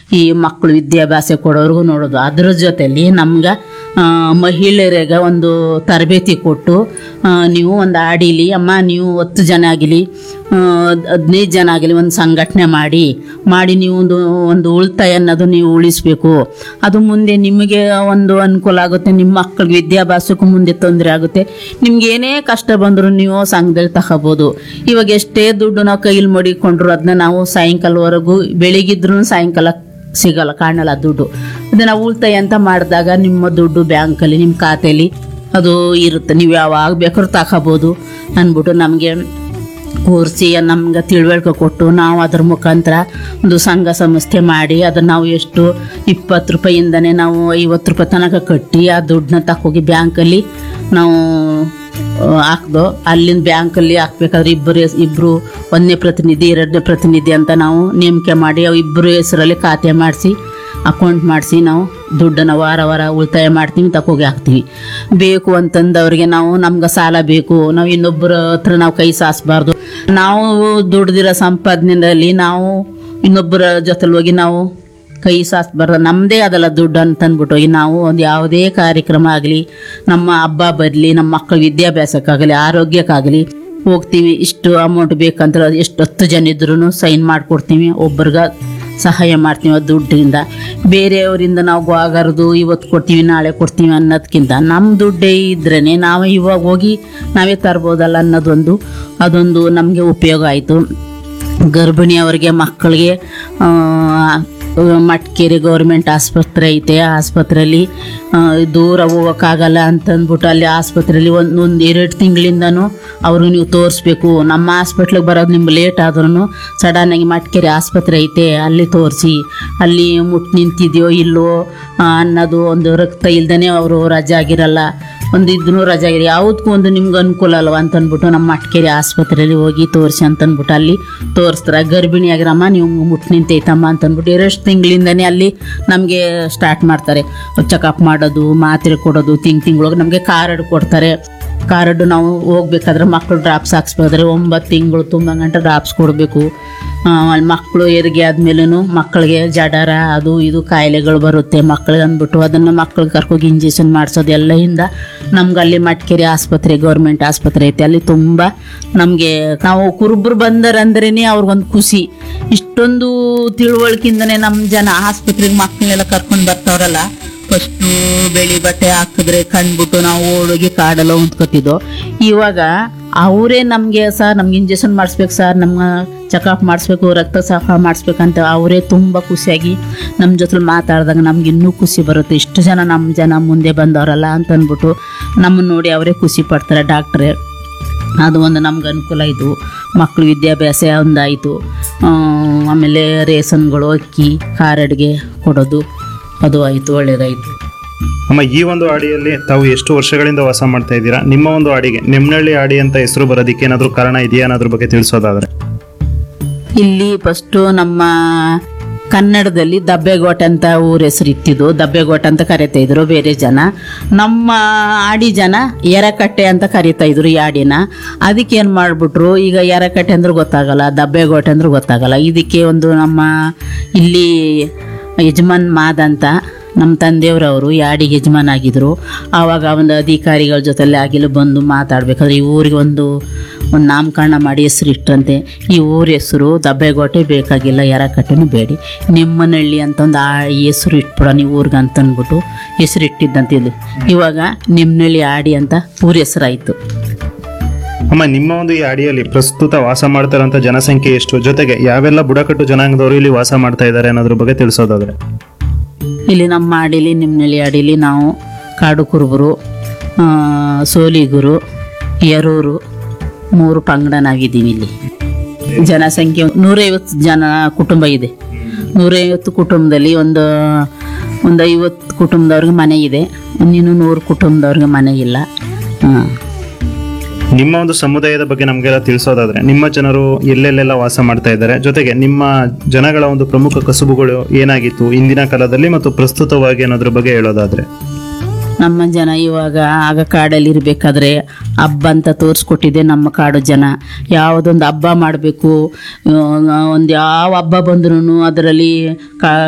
ಈ ಮಕ್ಕಳು ವಿದ್ಯಾಭ್ಯಾಸ ಕೊಡೋರ್ಗು ನೋಡೋದು ಅದ್ರ ಜೊತೆಲಿ ನಮ್ಗೆ ಆ, ಮಹಿಳೆಯರಿಗೆ ಒಂದು ತರಬೇತಿ ಕೊಟ್ಟು ಆ, ನೀವು ಒಂದು ಆಡಿಲಿ ಅಮ್ಮ ನೀವು ಹತ್ತು ಜನ ಆಗಲಿ ಹದಿನೈದು ಜನ ಆಗಲಿ ಒಂದು ಸಂಘಟನೆ ಮಾಡಿ ಮಾಡಿ ನೀವು ಒಂದು ಒಂದು ಉಳಿತಾಯ ಅನ್ನೋದು ನೀವು ಉಳಿಸ್ಬೇಕು ಅದು ಮುಂದೆ ನಿಮಗೆ ಒಂದು ಅನುಕೂಲ ಆಗುತ್ತೆ ನಿಮ್ಮ ಮಕ್ಕಳಿಗೆ ವಿದ್ಯಾಭ್ಯಾಸಕ್ಕೂ ಮುಂದೆ ತೊಂದರೆ ಆಗುತ್ತೆ ನಿಮ್ಗೆ ಏನೇ ಕಷ್ಟ ಬಂದರೂ ನೀವು ಸಂಘದಲ್ಲಿ ತಗೋಬೋದು ಇವಾಗ ಎಷ್ಟೇ ದುಡ್ಡು ನಾವು ಕೈಲಿ ಮಡಿಕೊಂಡ್ರು ಅದನ್ನ ನಾವು ಸಾಯಂಕಾಲವರೆಗೂ ಬೆಳಿಗ್ಗಿದ್ರು ಸಾಯಂಕಾಲ ಸಿಗಲ್ಲ ಕಾಣಲ್ಲ ದುಡ್ಡು ಅದನ್ನ ಉಳಿತಾಯ ಅಂತ ಮಾಡಿದಾಗ ನಿಮ್ಮ ದುಡ್ಡು ಬ್ಯಾಂಕಲ್ಲಿ ನಿಮ್ಮ ಖಾತೆಯಲ್ಲಿ ಅದು ಇರುತ್ತೆ ನೀವು ಯಾವಾಗ ಬೇಕಾದ್ರೂ ತಗೋಬೋದು ಅಂದ್ಬಿಟ್ಟು ನಮಗೆ ಕೂರಿಸಿ ನಮ್ಗೆ ತಿಳುವಳಿಕೆ ಕೊಟ್ಟು ನಾವು ಅದ್ರ ಮುಖಾಂತರ ಒಂದು ಸಂಘ ಸಂಸ್ಥೆ ಮಾಡಿ ಅದನ್ನು ನಾವು ಎಷ್ಟು ಇಪ್ಪತ್ತು ರೂಪಾಯಿಂದನೇ ನಾವು ಐವತ್ತು ರೂಪಾಯಿ ತನಕ ಕಟ್ಟಿ ಆ ದುಡ್ಡನ್ನ ತಕೋಗಿ ಬ್ಯಾಂಕಲ್ಲಿ ನಾವು ಆ, ಹಾಕ್ದೋ ಅಲ್ಲಿಂದ ಬ್ಯಾಂಕಲ್ಲಿ ಹಾಕ್ಬೇಕಾದ್ರೆ ಇಬ್ಬರು ಇಬ್ಬರು ಒಂದನೇ ಪ್ರತಿನಿಧಿ ಎರಡನೇ ಪ್ರತಿನಿಧಿ ಅಂತ ನಾವು ನೇಮಕೆ ಮಾಡಿ ಅವು ಇಬ್ಬರು ಹೆಸರಲ್ಲಿ ಖಾತೆ ಮಾಡಿಸಿ ಅಕೌಂಟ್ ಮಾಡಿಸಿ ನಾವು ದುಡ್ಡನ್ನು ವಾರ ವಾರ ಉಳಿತಾಯ ಮಾಡ್ತೀವಿ ತಕೋಗಿ ಹಾಕ್ತೀವಿ ಬೇಕು ಅಂತಂದವ್ರಿಗೆ ನಾವು ನಮ್ಗೆ ಸಾಲ ಬೇಕು ನಾವು ಇನ್ನೊಬ್ಬರ ಹತ್ರ ನಾವು ಕೈ ಸಾಸ್ಬಾರ್ದು ನಾವು ದುಡ್ದಿರೋ ಸಂಪಾದನೆಯಲ್ಲಿ ನಾವು ಇನ್ನೊಬ್ಬರ ಜೊತೆಲಿ ಹೋಗಿ ನಾವು ಕೈ ಸಾಸ್ಬಾರ್ದು ನಮ್ಮದೇ ಅದಲ್ಲ ದುಡ್ಡು ಅಂತಂದ್ಬಿಟ್ಟು ಹೋಗಿ ನಾವು ಒಂದು ಯಾವುದೇ ಕಾರ್ಯಕ್ರಮ ಆಗಲಿ ನಮ್ಮ ಹಬ್ಬ ಬರಲಿ ನಮ್ಮ ಮಕ್ಕಳ ವಿದ್ಯಾಭ್ಯಾಸಕ್ಕಾಗಲಿ ಆರೋಗ್ಯಕ್ಕಾಗಲಿ ಹೋಗ್ತೀವಿ ಇಷ್ಟು ಅಮೌಂಟ್ ಬೇಕಂದ್ರೆ ಎಷ್ಟು ಹತ್ತು ಜನ ಇದ್ರೂ ಸೈನ್ ಮಾಡಿಕೊಡ್ತೀವಿ ಒಬ್ರಿಗೆ ಸಹಾಯ ಮಾಡ್ತೀವಿ ಆ ದುಡ್ಡಿಂದ ಬೇರೆಯವರಿಂದ ನಾವು ಗೋಗರ್ದು ಇವತ್ತು ಕೊಡ್ತೀವಿ ನಾಳೆ ಕೊಡ್ತೀವಿ ಅನ್ನೋದಕ್ಕಿಂತ ನಮ್ಮ ದುಡ್ಡೇ ಇದ್ರೇ ನಾವು ಇವಾಗ ಹೋಗಿ ನಾವೇ ತರ್ಬೋದಲ್ಲ ಅನ್ನೋದೊಂದು ಅದೊಂದು ನಮಗೆ ಉಪಯೋಗ ಆಯಿತು ಗರ್ಭಿಣಿಯವರಿಗೆ ಮಕ್ಕಳಿಗೆ ಆ, ಮಟ್ಕೇರಿ ಗೌರ್ಮೆಂಟ್ ಆಸ್ಪತ್ರೆ ಐತೆ ಆ ಆಸ್ಪತ್ರೆಯಲ್ಲಿ ಆ, ದೂರ ಹೋಗೋಕ್ಕಾಗಲ್ಲ ಅಂತಂದ್ಬಿಟ್ಟು ಅಲ್ಲಿ ಆಸ್ಪತ್ರೆಯಲ್ಲಿ ಒಂದು ಒಂದು ಎರಡು ತಿಂಗಳಿಂದನೂ ಅವ್ರಿಗೆ ನೀವು ತೋರಿಸ್ಬೇಕು ನಮ್ಮ ಹಾಸ್ಪಿಟ್ಲಿಗೆ ಬರೋದು ನಿಮ್ಗೆ ಲೇಟ್ ಆದ್ರೂ ಸಡನ್ನಾಗಿ ಮಟ್ಕೇರಿ ಆಸ್ಪತ್ರೆ ಐತೆ ಅಲ್ಲಿ ತೋರಿಸಿ ಅಲ್ಲಿ ಮುಟ್ಟು ನಿಂತಿದೆಯೋ ಇಲ್ಲೋ ಆ, ಅನ್ನೋದು ಒಂದು ರಕ್ತ ಇಲ್ದೇ ಅವರು ರಜೆ ಆಗಿರಲ್ಲ ಒಂದು ಇದ್ರೂ ರಜೆ ಆಗಿರಿ ಯಾವುದಕ್ಕೂ ಒಂದು ನಿಮ್ಗೆ ಅನುಕೂಲ ಅಲ್ವಾ ಅಂತಂದ್ಬಿಟ್ಟು ನಮ್ಮ ಮಟ್ಕೇರಿ ಆಸ್ಪತ್ರೆಯಲ್ಲಿ ಹೋಗಿ ತೋರಿಸಿ ಅಂತಂದ್ಬಿಟ್ಟು ಅಲ್ಲಿ ತೋರಿಸ್ತಾರೆ ಗರ್ಭಿಣಿ ಆಗಿರಮ್ಮ ನೀವು ಮುಟ್ಟು ನಿಂತೈತಮ್ಮ ಅಂತಂದ್ಬಿಟ್ಟು ಎರಡು ತಿಂಗಳಿಂದನೇ ಅಲ್ಲಿ ನಮಗೆ ಸ್ಟಾರ್ಟ್ ಮಾಡ್ತಾರೆ ಚೆಕಪ್ ಮಾಡೋದು ಮಾತ್ರೆ ಕೊಡೋದು ತಿಂಗ್ ತಿಂಗಳಿಗೆ ನಮಗೆ ಕಾರ್ಡ್ ಕೊಡ್ತಾರೆ ಕಾರ್ಡ್ ನಾವು ಹೋಗ್ಬೇಕಾದ್ರೆ ಮಕ್ಕಳು ಡ್ರಾಪ್ಸ್ ಹಾಕ್ಸ್ಬೇಕಾದ್ರೆ ಒಂಬತ್ತು ತಿಂಗಳು ತುಂಬ ಗಂಟೆ ಡ್ರಾಪ್ಸ್ ಕೊಡಬೇಕು ಅಲ್ಲಿ ಮಕ್ಕಳು ಹೆರಿಗೆ ಆದ್ಮೇಲೂ ಮಕ್ಕಳಿಗೆ ಜಡರ ಅದು ಇದು ಕಾಯಿಲೆಗಳು ಬರುತ್ತೆ ಮಕ್ಕಳಿಗೆ ಅಂದ್ಬಿಟ್ಟು ಅದನ್ನು ಮಕ್ಕಳಿಗೆ ಕರ್ಕೋಗಿ ಇಂಜೆಕ್ಷನ್ ಮಾಡಿಸೋದು ಎಲ್ಲದಿಂದ ನಮ್ಗೆ ಅಲ್ಲಿ ಮಟ್ಕೇರಿ ಆಸ್ಪತ್ರೆ ಗೌರ್ಮೆಂಟ್ ಆಸ್ಪತ್ರೆ ಐತೆ ಅಲ್ಲಿ ತುಂಬ ನಮಗೆ ನಾವು ಕುರುಬ್ರು ಬಂದರಂದ್ರೇ ಅವ್ರಿಗೊಂದು ಖುಷಿ ಇಷ್ಟೊಂದು ತಿಳುವಳಿಕೆಯಿಂದನೇ ನಮ್ಮ ಜನ ಆಸ್ಪತ್ರೆಗೆ ಮಕ್ಕಳನ್ನೆಲ್ಲ ಕರ್ಕೊಂಡು ಬರ್ತಾವ್ರಲ್ಲ ಫಸ್ಟು ಬೆಳಿ ಬಟ್ಟೆ ಹಾಕಿದ್ರೆ ಕಂಡ್ಬಿಟ್ಟು ನಾವು ಓಡೋಗಿ ಕಾಡೆಲ್ಲ ಹೊಂದ್ಕೊತಿದ್ದೋ ಇವಾಗ ಅವರೇ ನಮಗೆ ಸರ್ ನಮ್ಗೆ ಇಂಜೆಕ್ಷನ್ ಮಾಡಿಸ್ಬೇಕು ಸರ್ ನಮ್ಮ ಚೆಕಪ್ ಮಾಡಿಸ್ಬೇಕು ರಕ್ತ ಸಾಫ ಮಾಡಿಸ್ಬೇಕಂತ ಅವರೇ ತುಂಬ ಖುಷಿಯಾಗಿ ನಮ್ಮ ಜೊತೆ ಮಾತಾಡಿದಾಗ ನಮ್ಗೆ ಇನ್ನೂ ಖುಷಿ ಬರುತ್ತೆ ಇಷ್ಟು ಜನ ನಮ್ಮ ಜನ ಮುಂದೆ ಬಂದವರಲ್ಲ ಅಂತ ಅಂದ್ಬಿಟ್ಟು ನಮ್ಮನ್ನು ನೋಡಿ ಅವರೇ ಖುಷಿ ಪಡ್ತಾರೆ ಡಾಕ್ಟ್ರೇ ಅದು ಒಂದು ನಮ್ಗೆ ಅನುಕೂಲ ಆಯಿತು ಮಕ್ಕಳು ವಿದ್ಯಾಭ್ಯಾಸ ಒಂದಾಯಿತು ಆಮೇಲೆ ರೇಷನ್ಗಳು ಅಕ್ಕಿ ಕಾರಡ್ಗೆ ಕೊಡೋದು ಅದು ಆಯಿತು ಒಳ್ಳೇದಾಯಿತು ಅಮ್ಮ ಈ ಒಂದು ಆಡಿಯಲ್ಲಿ ತಾವು ಎಷ್ಟು ವರ್ಷಗಳಿಂದ ವಾಸ ಮಾಡ್ತಾ ಇದ್ದೀರಾ ನಿಮ್ಮ ಒಂದು ಆಡಿಗೆ ನೆಮ್ಮನಹಳ್ಳಿ ಆಡಿ ಅಂತ ಹೆಸರು ಬರೋದಕ್ಕೆ ಏನಾದರೂ ಕಾರಣ ಇದೆಯಾ ಅನ್ನೋದ್ರ ಬಗ್ಗೆ ತಿಳಿಸೋದಾದ್ರೆ ಇಲ್ಲಿ ಫಸ್ಟು ನಮ್ಮ ಕನ್ನಡದಲ್ಲಿ ದಬ್ಬೆಗೋಟ ಅಂತ ಊರ ಹೆಸರು ಇತ್ತಿದ್ದು ದಬ್ಬೆಗೋಟ ಅಂತ ಕರಿತಾ ಇದ್ರು ಬೇರೆ ಜನ ನಮ್ಮ ಆಡಿ ಜನ ಎರಕಟ್ಟೆ ಅಂತ ಕರಿತಾ ಇದ್ರು ಈ ಆಡಿನ ಅದಕ್ಕೆ ಏನು ಮಾಡಿಬಿಟ್ರು ಈಗ ಎರಕಟ್ಟೆ ಅಂದ್ರೆ ಗೊತ್ತಾಗಲ್ಲ ದಬ್ಬೆಗೋಟೆ ಅಂದ್ರೆ ಗೊತ್ತಾಗಲ್ಲ ಇದಕ್ಕೆ ಒಂದು ನಮ್ಮ ಇಲ್ಲಿ ಯಜಮಾನ್ ಮಾದ್ ಅಂತ ನಮ್ಮ ತಂದೆಯವ್ರವರು ಈ ಆಡಿಗೆ ಯಜಮಾನ್ ಆಗಿದ್ರು ಆವಾಗ ಒಂದು ಅಧಿಕಾರಿಗಳ ಜೊತೆಲಿ ಆಗಿಲ್ಲ ಬಂದು ಮಾತಾಡ್ಬೇಕಾದ್ರೆ ಈ ಊರಿಗೆ ಒಂದು ಒಂದು ನಾಮಕರಣ ಮಾಡಿ ಹೆಸರು ಇಟ್ಟಂತೆ ಈ ಊರ ಹೆಸರು ದಬ್ಬೆಗೋಟೆ ಬೇಕಾಗಿಲ್ಲ ಯಾರಕಟ್ಟೆನೂ ಬೇಡಿ ನಿಮ್ಮನಹಳ್ಳಿ ಅಂತ ಒಂದು ಆ ಈ ಹೆಸರು ಇಟ್ಬಿಡೋಣ ಈ ಊರಿಗೆ ಅಂತ ಅಂದ್ಬಿಟ್ಟು ಹೆಸರು ಇಟ್ಟಿದ್ದಂತ ಇಲ್ಲಿ ಇವಾಗ ನಿಮ್ಮನಹಳ್ಳಿ ಆಡಿ ಅಂತ ಊರ ಹೆಸರಾಯಿತು ಅಮ್ಮ ನಿಮ್ಮ ಒಂದು ಈ ಆಡಿಯಲ್ಲಿ ಪ್ರಸ್ತುತ ವಾಸ ಮಾಡ್ತಾ ಇರೋಂಥ ಜನಸಂಖ್ಯೆ ಎಷ್ಟು ಜೊತೆಗೆ ಯಾವೆಲ್ಲ ಬುಡಕಟ್ಟು ಜನಾಂಗದವರು ಇಲ್ಲಿ ವಾಸ ಮಾಡ್ತಾ ಇದ್ದಾರೆ ಅನ್ನೋದ್ರ ಬಗ್ಗೆ ತಿಳಿಸೋದಾದ್ರೆ ಇಲ್ಲಿ ನಮ್ಮ ಆಡಿಲಿ ನಿಮ್ಮನಹಳ್ಳಿ ಆಡಿಲಿ ನಾವು ಕಾಡು ಕುರುಬರು ಆ, ಸೋಲಿಗುರು ಯರೂರು ಮೂರು ಪಂಗಡ ನಾವಿದ್ದೀವಿ ಇಲ್ಲಿ ಜನಸಂಖ್ಯೆ ನೂರೈವತ್ತು ಜನ ಕುಟುಂಬ ಇದೆ ನೂರೈವತ್ತು ಕುಟುಂಬದಲ್ಲಿ ಒಂದು ಒಂದು ಐವತ್ತು ಕುಟುಂಬದವ್ರಿಗೆ ಮನೆ ಇದೆ ಇನ್ನೂ ನೂರು ಕುಟುಂಬದವ್ರಿಗೆ ಮನೆ ಇಲ್ಲ ಹಾಂ ನಿಮ್ಮ ಒಂದು ಸಮುದಾಯದ ಬಗ್ಗೆ ನಮಗೆಲ್ಲ ತಿಳಿಸೋದಾದ್ರೆ ನಿಮ್ಮ ಜನರು ಎಲ್ಲೆಲ್ಲೆಲ್ಲ ವಾಸ ಮಾಡ್ತಾ ಇದ್ದಾರೆ ಜೊತೆಗೆ ನಿಮ್ಮ ಜನಗಳ ಒಂದು ಪ್ರಮುಖ ಕಸುಬುಗಳು ಏನಾಗಿತ್ತು ಇಂದಿನ ಕಾಲದಲ್ಲಿ ಮತ್ತು ಪ್ರಸ್ತುತವಾಗಿ ಅನ್ನೋದ್ರ ಬಗ್ಗೆ ಹೇಳೋದಾದ್ರೆ ನಮ್ಮ ಜನ ಇವಾಗ ಆಗ ಕಾಡಲ್ಲಿ ಇರಬೇಕಾದ್ರೆ ಹಬ್ಬ ಅಂತ ತೋರಿಸ್ಕೊಟ್ಟಿದೆ ನಮ್ಮ ಕಾಡು ಜನ ಯಾವುದೊಂದು ಹಬ್ಬ ಮಾಡಬೇಕು ಒಂದು ಯಾವ ಹಬ್ಬ ಬಂದ್ರೂ ಅದರಲ್ಲಿ ಕಾ